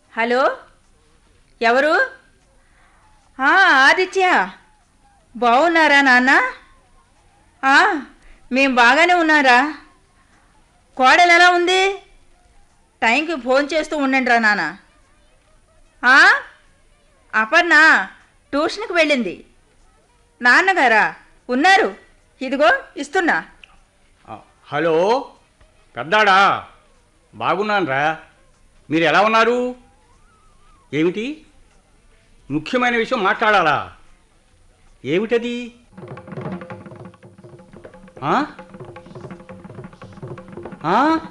Hello ఎవరు ఆ, ఆదిత్య బాగున్నారా నాన్న ఆ, మేం బాగానే ఉన్నారా కోడలు ఎలా ఉంది టైంకి ఫోన్ చేస్తూ ఉండండి రా నాన్న ఆ, అపర్ణ ట్యూషన్కి వెళ్ళింది నాన్నగారా ఉన్నారు ఇదిగో ఇస్తున్నా ఆ, హలో పెద్దాడా బాగున్నానురా మీరు ఎలా ఉన్నారు ఏమిటి ముఖ్యమైన విషయం మాట్లాడాలా ఏమిటది ఆ? ఆ?